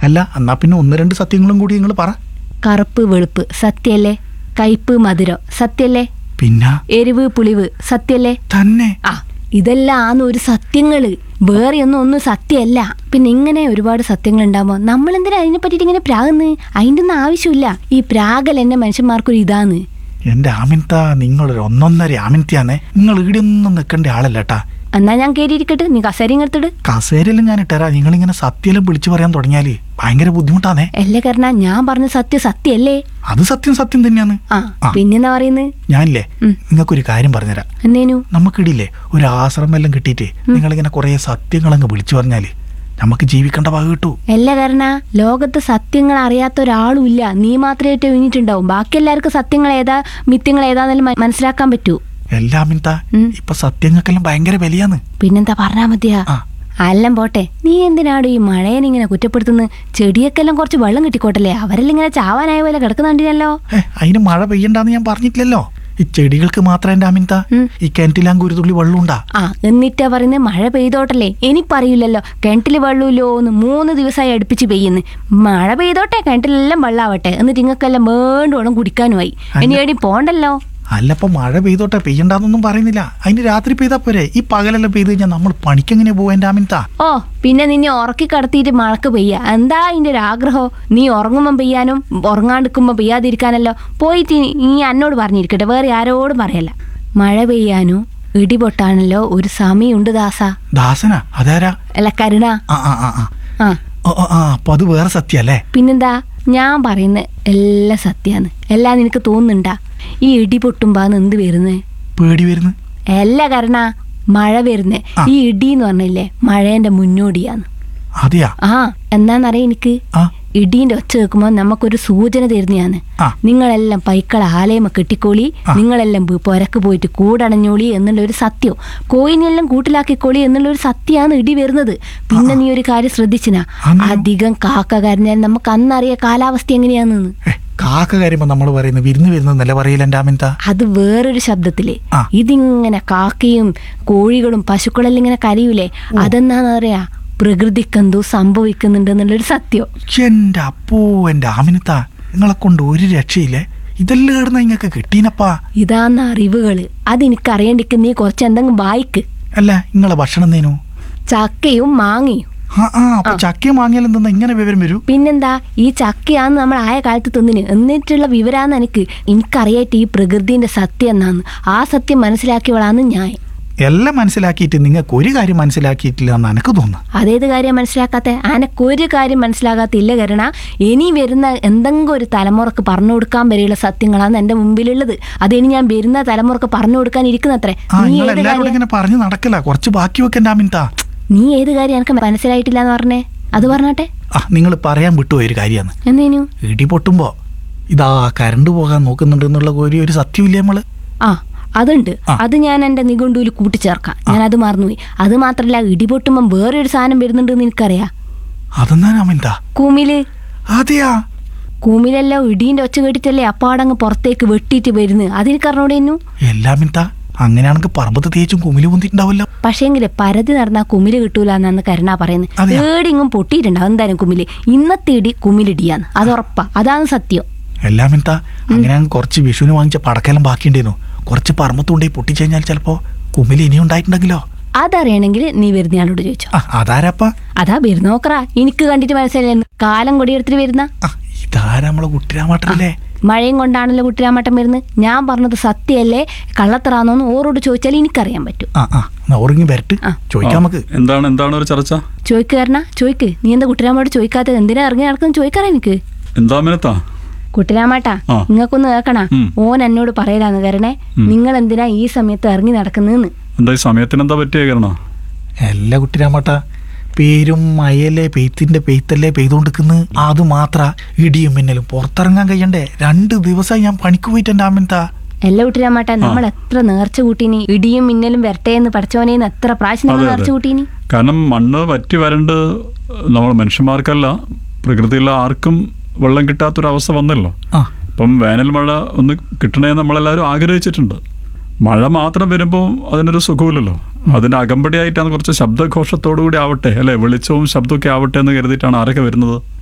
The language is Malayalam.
അല്ല എന്നാ പിന്നെ ഒന്ന് രണ്ട് സത്യങ്ങളും കൂടി നിങ്ങൾ പറ കറുപ്പ് വെളുപ്പ് സത്യല്ലേ കയ്പ് മധുരം സത്യല്ലേ പിന്നെ എരിവ് പുളിവ് സത്യല്ലേ തന്നെ ആ ഇതെല്ലാം ആന്ന് ഒരു സത്യങ്ങള് വേറെ ഒന്നും ഒന്നും സത്യമല്ല പിന്നെ ഇങ്ങനെ ഒരുപാട് സത്യങ്ങൾ ഉണ്ടാകുമ്പോ നമ്മൾ എന്തിനാ അതിനെ പറ്റിയിട്ട് ഇങ്ങനെ പ്രാകുന്ന് അതിൻ്റെ ഒന്നും ആവശ്യമില്ല ഈ പ്രാഗൽ എന്നെ മനുഷ്യന്മാർക്കൊരു ഇതാന്ന് എന്റെ ആമിൻത നിങ്ങളൊരു ഒന്നൊന്നര ആമിൻത്തിയാന്നേ നിങ്ങൾ ഇവിടെ ഒന്നും നിൽക്കേണ്ട ആളല്ല കേട്ടാ എന്നാ ഞാൻ കയറിയിരിക്കട്ടെ നീ കസേരയും എടുത്തിട്ട് കസേരയിലും ഞാൻ ഇട്ടരാ നിങ്ങളിങ്ങനെ സത്യമെല്ലാം വിളിച്ചു പറയാൻ തുടങ്ങിയാല് ഭയങ്കര ബുദ്ധിമുട്ടാന്നേ അല്ലേ കാരണം ഞാൻ പറഞ്ഞ സത്യം സത്യമല്ലേ അത് സത്യം സത്യം തന്നെയാന്ന് ആ ആ. പിന്നെന്താ പറയുന്നത് ഞാനില്ലേ ഉം. നിങ്ങൾക്കൊരു കാര്യം പറഞ്ഞുതരാം എന്നേനു നമുക്കിടില്ലേ ഒരു ആശ്രമം എല്ലാം കിട്ടിയിട്ട് നിങ്ങളിങ്ങനെ കുറേ സത്യങ്ങളങ്ങ് വിളിച്ചു പറഞ്ഞാല് നമുക്ക് ജീവിക്കേണ്ട വക കിട്ടൂ അല്ല കാരണ ലോകത്ത് സത്യങ്ങൾ അറിയാത്ത ഒരാളും ഇല്ല നീ മാത്രമേ കഴിഞ്ഞിട്ടുണ്ടാവും ബാക്കി എല്ലാവർക്കും സത്യങ്ങൾ ഏതാ മിത്യങ്ങൾ ഏതാന്നെല്ലാം മ- മനസ്സിലാക്കാൻ പറ്റൂ എല്ലാം മിൻത ഉം. ഇപ്പൊ സത്യങ്ങൾക്കെല്ലാം ഭയങ്കര വിലയാന്ന് പിന്നെന്താ പറഞ്ഞാ മതിയാ ആ അല്ലം പോട്ടെ നീ എന്തിനാണ് ഈ മഴേനെ ഇങ്ങനെ കുറ്റപ്പെടുത്തുന്നത് ചെടിയൊക്കെ എല്ലാം കുറച്ച് വെള്ളം കിട്ടിക്കോട്ടല്ലേ അവരെല്ലാം ഇങ്ങനെ ചാവാനായ പോലെ കിടക്കുന്നുണ്ടിനല്ലോ ഏ അതിന് മഴ പെയ്യണ്ടെന്ന് ഞാൻ പറഞ്ഞിട്ടില്ലല്ലോ ഈ ചെടികൾക്ക് മാത്രം എന്റെ അമിൻത ഉം. ഈ കിണറ്റിലാങ്ക് ഒരു തുള്ളി വെള്ളമുണ്ടാ ആ എന്നിട്ടാ പറയുന്നത് മഴ പെയ്തോട്ടല്ലേ എനിക്കറിയില്ലല്ലോ കിണറ്റിൽ വെള്ളമില്ലോ എന്ന് മൂന്ന് ദിവസമായി അടുപ്പിച്ച് പെയ്യുന്നു മഴ പെയ്തോട്ടെ കിണറ്റിലെല്ലാം വെള്ളാവട്ടെ എന്നിട്ട് ഇങ്ങക്കെല്ലാം വേണ്ട വേണം കുടിക്കാനുമായി ഇനി എടി പോണ്ടല്ലോ അല്ലപ്പോ മഴ പെയ്തോട്ടെ പെയ്യണ്ടെന്നൊന്നും പറയുന്നില്ല അതിന് രാത്രി പെയ്താ പോരെ ഈ പകലെല്ലാം പെയ്ത് കഴിഞ്ഞാൽ നമ്മൾ പണിക്കെങ്ങനെ പോവാ എന്റെ അമിൻത ഓ പിന്നെ നിന്നെ ഉറക്കി കടത്തിയിട്ട് മഴക്ക് പെയ്യ എന്താ അതിന്റെ ഒരു ആഗ്രഹം നീ ഉറങ്ങുമ്പം പെയ്യാനും ഉറങ്ങാണ്ടിരിക്കുമ്പോ പെയ്യാതിരിക്കാനല്ലോ പോയിട്ട് ഇനി- ഇനി എന്നോട് പറഞ്ഞിരിക്കട്ടെ വേറെ ആരോടും പറയല്ല മഴ പെയ്യാനും ഇടിപൊട്ടാണല്ലോ ഒരു സമയമുണ്ട് ദാസ ദാസനാ അതാരാ അല്ല കരുണ ആ ആ ആ ആ ആ ഓ, ഓ, ആ അപ്പൊ അത് വേറെ സത്യല്ലേ പിന്നെന്താ ഞാൻ പറയുന്ന എല്ലാം സത്യാന്ന് എല്ലാം നിനക്ക് തോന്നുന്നുണ്ടാ ഈ ഇടി പൊട്ടുമ്പാന്ന് എന്ത് വരുന്നേ പേടി വരുന്നു എല്ലാ കാരണ മഴ വരുന്നേ ആ. ഈ ഇടി എന്ന് പറഞ്ഞില്ലേ മഴേന്റെ മുന്നോടിയാന്ന് അതെയാ ആ എന്നാന്നറിയ എനിക്ക് ആ ഇടീന്റെ ഒച്ച കേൾക്കുമ്പോൾ നമുക്കൊരു സൂചന തരുന്നതാണ് ആ. നിങ്ങളെല്ലാം പൈക്കള ആലയമ കെട്ടിക്കോളി ആ. നിങ്ങളെല്ലാം പ് പുരക്ക് പോയിട്ട് കൂടണഞ്ഞോളി എന്നുള്ള ഒരു സത്യം കോയിനെല്ലാം കൂട്ടിലാക്കിക്കോളി എന്നുള്ള ഒരു സത്യമാണ് ഇടി വരുന്നത് പിന്നെ നീ ഒരു കാര്യം ശ്രദ്ധിച്ചിനാ അന്ന് അധികം കാക്ക കരഞ്ഞാൽ നമുക്ക് അന്നറിയ കാലാവസ്ഥ എങ്ങനെയാണെന്ന് ഏ, കാക്ക കാര്യമ്പോ നമ്മൾ പറയുന്നത് വിരുന്ന് വരുന്നല്ല പറയില്ല എന്റെ അമിൻത അത് വേറൊരു ശബ്ദത്തില് ആ. ഇതിങ്ങനെ കാക്കയും കോഴികളും പശുക്കളെല്ലാം ഇങ്ങനെ കരയൂലേ അതെന്താന്ന് പറയാ പ്രകൃതിക്കെന്തോ സംഭവിക്കുന്നുണ്ട് എന്നുള്ളൊരു സത്യം എന്റെ അപ്പോ എന്റെ ആമിനത്ത നിങ്ങളെ കൊണ്ട് ഒരു രക്ഷയില്ലേ ഇതെല്ലാം കിടന്ന നിങ്ങൾക്ക് കിട്ടീനപ്പാ ഇതാന്ന് അറിവുകള് അതെനിക്കറിയണ്ടിക്ക് നീ കുറച്ച് എന്തെങ്കിലും വായിക്ക് അല്ല നിങ്ങളെ ഭക്ഷണം തേനു ചക്കയും മാങ്ങയും ആ ആ അപ്പൊ ചക്കയും വാങ്ങിയാൽ എന്തെന്നാ ഇങ്ങനെ വിവരം വരൂ പിന്നെന്താ ഈ ചക്കയാന്ന് നമ്മൾ ആയ കാലത്ത് തിന്നിന് എന്നിട്ടുള്ള വിവരാന്ന് എനിക്ക് എനിക്കറിയായിട്ട് ഈ പ്രകൃതിന്റെ സത്യം എന്നാന്ന് ആ സത്യം മനസ്സിലാക്കിയവളാന്ന് ഞാൻ എല്ലാം മനസ്സിലാക്കിയിട്ട് നിങ്ങൾക്ക് ഒരു കാര്യം മനസ്സിലാക്കിയിട്ടില്ല എന്ന് എനിക്ക് തോന്നുന്നു അതേത് കാര്യം മനസ്സിലാക്കാത്ത ആനക്കൊരു കാര്യം മനസ്സിലാകാത്തില്ല കരണ ഇനി വരുന്ന എന്തെങ്കിലും ഒരു തലമുറക്ക് പറഞ്ഞു കൊടുക്കാൻ വരെയുള്ള സത്യങ്ങളാണ് എൻ്റെ മുമ്പിലുള്ളത് അതിനി ഞാൻ വരുന്ന തലമുറക്ക് പറഞ്ഞു കൊടുക്കാൻ ഇരിക്കുന്നത്രേ ആ നീ നിങ്ങൾ ഏത് എല്ലാവരും കൂടെ കാര്യം ഇങ്ങനെ പറഞ്ഞു നടക്കില്ല കുറച്ച് ബാക്കി വെക്കണ്ട ആമിനത്ത നീ ഏത് കാര്യം എനിക്ക് മനസ്സിലായിട്ടില്ല എന്ന് പറഞ്ഞേ അത് പറഞ്ഞാട്ടെ ആ നിങ്ങൾ പറയാൻ വിട്ടുപോയ ഒരു കാര്യമാണ് എന്നേനു ഇടി പൊട്ടുമ്പോ ഇതാ കരണ്ട് പോകാൻ നോക്കുന്നുണ്ട് എന്നുള്ള ഒരു ഒരു സത്യമില്ലേ നമ്മള് ആ അതുണ്ട് ആ. അത് ഞാൻ എൻ്റെ നിഘണ്ടുവിൽ കൂട്ടിച്ചേർക്കാം ഞാൻ അത് മറന്നുപോയി അത് മാത്രല്ല ഇടിപൊട്ടുമ്പം വേറൊരു സാധനം വരുന്നുണ്ടെന്ന് എനിക്കറിയാം അതെന്നാ ആമിനത്ത കൂമില് അതെയാ കൂമിലെല്ലാം ഇടീൻ്റെ ഒച്ച കേട്ടിട്ടല്ലേ അപ്പാടങ്ങ് പുറത്തേക്ക് വെട്ടിയിട്ട് വരുന്നത് അതെനിക്കറിഞ്ഞൂടേനു എല്ലാമിനത്ത അങ്ങനെയാണെങ്കിൽ പറമ്പത്ത് തേച്ചും കുമില് പൊന്തിട്ടുണ്ടാവല്ലോ പക്ഷേങ്കില് പരതി നടന്നാ കുമില് കിട്ടൂല എന്നാണ് കരുണ പറയുന്നത് അതെയോ? ഏടിങ്ങും പൊട്ടിയിട്ടുണ്ടാവും എന്തായാലും കുമില് ഇന്നത്തെ ഇടി കുമിലിടിയാന്ന് അത് ഉറപ്പാ അതാണ് സത്യം എല്ലാമിനത്ത അങ്ങനെയാണെങ്കിൽ കുറച്ച് വിഷുവിന് വാങ്ങിച്ച പടക്കെല്ലാം ബാക്കിയുണ്ടായിരുന്നു കുറച്ച് പറമ്പത്തുകൊണ്ടേ പൊട്ടിച്ചു കഴിഞ്ഞാൽ ചിലപ്പോ കുമില് ഇനി ഉണ്ടായിട്ടുണ്ടെങ്കിലോ അതറിയണമെങ്കിൽ നീ വരുന്നയാളോട് ചോദിച്ചോ ആ അതാരപ്പ അതാ വരുന്നോക്കറാ എനിക്ക് കണ്ടിട്ട് മനസ്സിലായി കാലം കൊടിയെടുത്തിട്ട് വരുന്ന ആ ഇതാരാ നമ്മളെ കുട്ടിരാമാട്ടല്ലേ മഴയും കൊണ്ടാണല്ലോ കുട്ടിരാമട്ടം വരുന്നത് ഞാൻ പറഞ്ഞത് സത്യമല്ലേ കള്ളത്തറാന്നോന്ന് ഓരോട് ചോദിച്ചാൽ എനിക്കറിയാൻ പറ്റും ആ ആ എന്നാ ഉറങ്ങി വരട്ട് ആ. ചോദിക്കാം നമുക്ക് എന്താണ് എന്താണ് ഒരു ചർച്ച ചോദിക്ക് കാരണ ചോദിക്ക് നീ എന്താ കുട്ടിരാമോട് ചോദിക്കാത്തത് എന്തിനാ ഇറങ്ങി നടക്കുന്ന ചോദിക്കാറാ എനിക്ക് എന്താ മിനത്താ കുട്ടിരാമാട്ടാ ആ. നിങ്ങൾക്കൊന്ന് കേൾക്കണ ഉം. ഓൻ എന്നോട് പറയലാന്ന് കാരണേ നിങ്ങൾ എന്തിനാ ഈ സമയത്ത് ഇറങ്ങി നടക്കുന്നതെന്ന് എന്താ ഈ സമയത്തിന് എന്താ പറ്റിയ കാരണം എല്ലാ കുട്ടിരാമാട്ട പേരും മയല്ലേ പെയ്ത്തിന്റെ പെയ്ത്തല്ലേ പെയ്തോണ്ടിരിക്കുന്നത് അത് മാത്ര ഇടിയും മിന്നലും പുറത്തിറങ്ങാൻ കഴിയണ്ടേ രണ്ട് ദിവസമായി ഞാൻ പണിക്ക് പോയിട്ട് എൻ്റെ അമ്മത്താ എല്ലാ കുട്ടിരാമാട്ടാ നമ്മൾ എത്ര നേർച്ച കൂട്ടീനി ഇടിയും മിന്നലും വരട്ടെ എന്ന് പഠിച്ചോനേന്ന് എത്ര പ്രാവശ്യം നമ്മൾ അതെ, അതെ. നേർച്ച കൂട്ടീനി കാരണം മണ്ണ് വറ്റി വരണ്ട് നമ്മൾ മനുഷ്യന്മാർക്കല്ല പ്രകൃതിയിലുള്ള ആർക്കും വെള്ളം കിട്ടാത്തൊരവസ്ഥ വന്നല്ലോ ആ അപ്പം വേനൽ മഴ ഒന്ന് കിട്ടണേ നമ്മളെല്ലാവരും ആഗ്രഹിച്ചിട്ടുണ്ട് മഴ മാത്രം വരുമ്പോൾ അതിനൊരു സുഖമില്ലല്ലോ അതിന് അകമ്പടിയായിട്ടാണ് കുറച്ച് ശബ്ദഘോഷത്തോടു കൂടി ആവട്ടെ അല്ലെ വെളിച്ചവും ശബ്ദമൊക്കെ ആവട്ടെ എന്ന് കരുതിയിട്ടാണ് ആരൊക്കെ വരുന്നത്